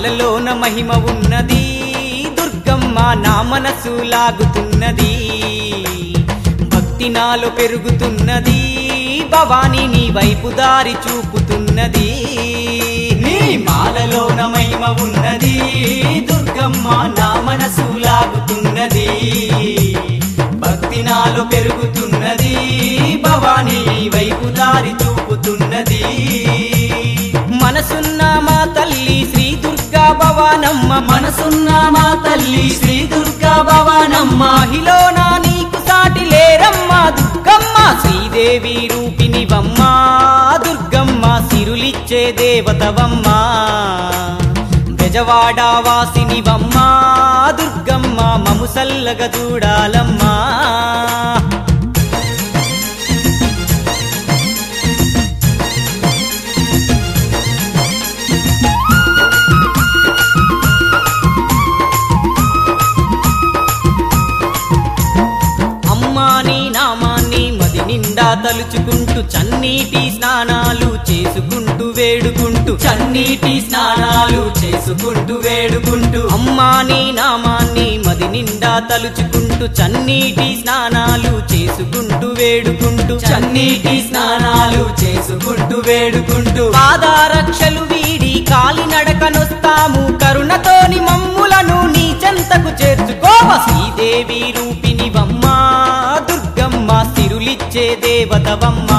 మాలలోన మహిమ ఉన్నది దుర్గమ్మ నా మనసు లాగుతున్నది భక్తి నాలో పెరుగుతున్నది భవాని నీ వైపు దారి చూపుతున్నది నీ మాలలోన మహిమ ఉన్నది దుర్గమ్మ నా మనసు లాగుతున్నది భక్తి నాలో పెరుగుతున్నది భవాని నీ వైపు దారి చూపుతున్నది మనసున్న మా తల్లి శ్రీ దుర్గా భవానమ్మ మనసున్న మా తల్లి శ్రీ దుర్గా భవానమ్మ మహిళన నీకు సాటి లేరమ్మ దుర్గమ్మ శ్రీదేవి రూపినివమ్మ దుర్గమ్మ సిరులిచ్చే దేవతవమ్మ బెజవాడ వాసినివమ్మ దుర్గమ్మ మము సల్లగ చూడాలమ్మా అమ్మా నీ నామాన్ని మది నిండా తలుచుకుంటూ చన్నీటి స్నానాలు చేసుకుంటూ వేడుకుంటూ చన్నీటి స్నానాలు చేసుకుంటూ వేడుకుంటూ అమ్మా నీ నామాన్ని మది నిండా తలుచుకుంటూ చన్నీటి స్నానాలు చేసుకుంటూ వేడుకుంటూ చన్నీటి స్నానాలు చేసుకుంటూ వేడుకుంటూ పాదారక్షలు వీడి కాలినడకనొస్తాము కరుణతోని మమ్ములను నీ చెంతకు చేర్చుకోవ శ్రీదేవి రూపినివమ్మ దుర్గమ్మ సిరులిచ్చే దేవతవమ్మ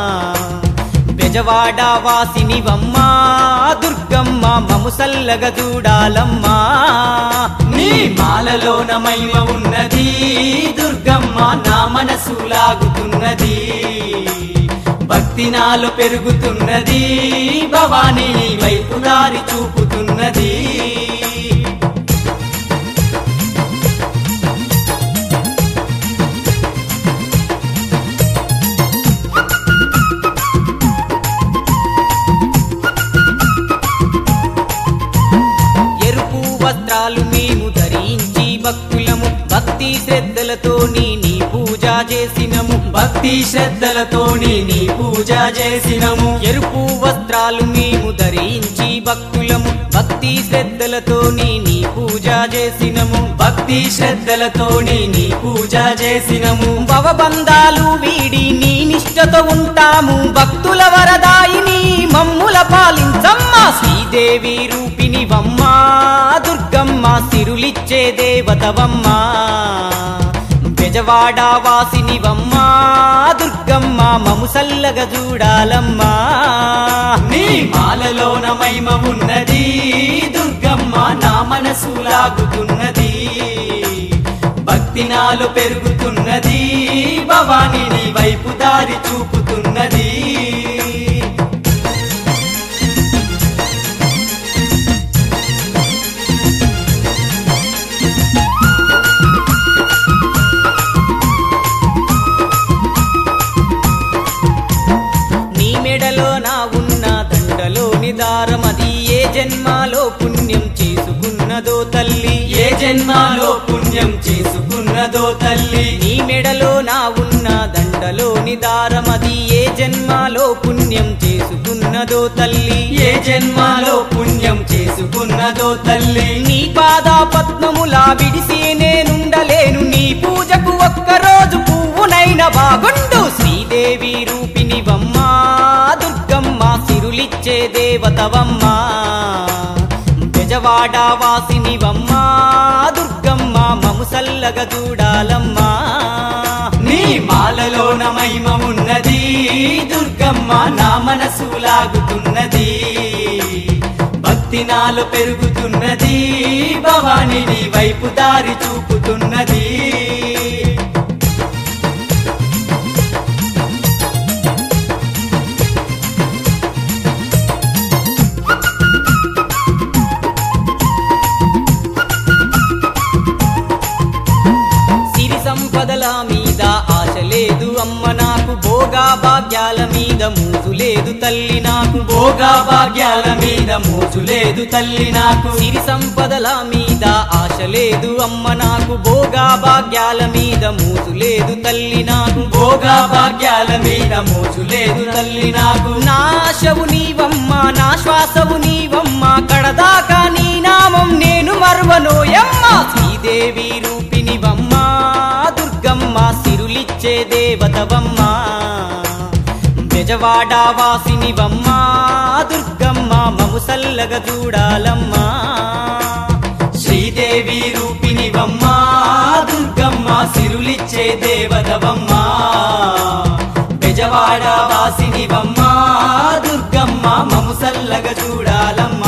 బెజవాడ వాసినివమ్మ దుర్గమ్మ మము సల్లగ చూడాలమ్మా నీ మాలలోన మహిమ ఉన్నది దుర్గమ్మ నా మనసు లాగుతున్నది భక్తి నాలో పెరుగుతున్నది భవానీ నీ వైపు దారి చూపుతున్నది ఎరుపు వస్త్రాలు మేము ధరించి భక్తులము భక్తి శ్రద్ధలతోని నీ పూజ చేసినము భక్తి శ్రద్ధలతోని నీ పూజ చేసినము ఎరుపు వస్త్రాలు మేము ధరించి భక్తులము భక్తి శ్రద్ధలతోని నీ పూజ చేసినము భక్తి శ్రద్ధలతోని నీ పూజ చేసినము భవబంధాలు వీడి నీ నిష్టతో ఉంటాము భక్తుల వరదాయిని మమ్ముల పాలించమ్మ శ్రీదేవి రూపినివమ్మ దుర్గమ్మ సిరులిచ్చే దేవతవమ్మ బెజవాడ వాసినివమ్మ దుర్గమ్మ మము సల్లగ చూడాలమ్మా నీ మాలలోన మహిమ ఉన్నది దుర్గమ్మ నా మనసు లాగుతున్నది భక్తి నాలో పెరుగుతున్నది భవాని నీ వైపు దారి చూపుతున్నది నీ మెడలో నా ఉన్న దండలోని దారమది ఏ జన్మాలో పుణ్యం చేసుకున్నదో తల్లి ఏ జన్మాలో పుణ్యం చేసుకున్నదో తల్లి నీ మెడలో నా ఉన్న దండలోని దారమది ఏ జన్మాలో పుణ్యం చేసుకున్నదో తల్లి ఏ జన్మాలో పుణ్యం చేసుకున్నదో తల్లి నీ పాద పద్మములా విడిసి నేనుండలేను నీ పూజకు ఒక్కరోజు పువ్వునైన బాగుండు శ్రీదేవి రూపినివమ్మ దుర్గమ్మ సిరులిచ్చే దేవతవమ్మ బెజవాడ వాసినివమ్మ దుర్గమ్మ మము సల్లగ చూడాలమ్మా నీ మాలలోన మహిమ ఉన్నది దుర్గమ్మ నా మనసు లాగుతున్నది భక్తి నాలో పెరుగుతున్నది భవాని నీ వైపు దారి చూపుతున్నది సిరి సంపదల మీద ఆశ లేదు అమ్మ నాకు భోగా భాగ్యాల మీద మూసు లేదు తల్లి నాకు భోగా భాగ్యాల మీద మూసు లేదు తల్లి నాకు సిరి సంపదల మీద ఆశ లేదు అమ్మ నాకు భోగా భాగ్యాల మీద మూసు లేదు తల్లి నాకు భోగా భాగ్యాల మీద మోజు లేదు తల్లి నాకు నాశవు నీవమ్మ నా శ్వాసవు నీవమ్మ కడదాకా నీ శ్రీదేవి రూపినివమ్మ దుర్గమ్మ సిరులిచ్చే దేవతవమ్మ బెజవాడ వాసినివమ్మ దుర్గమ్మ మము సల్లగా చూడాలమ్మా శ్రీదేవి రూపినివమ్మ దుర్గమ్మ సిరులిచ్చే దేవతవమ్మ బెజవాడ వాసినివమ్మ దుర్గమ్మ మము సల్లగా చూడాలమ్మా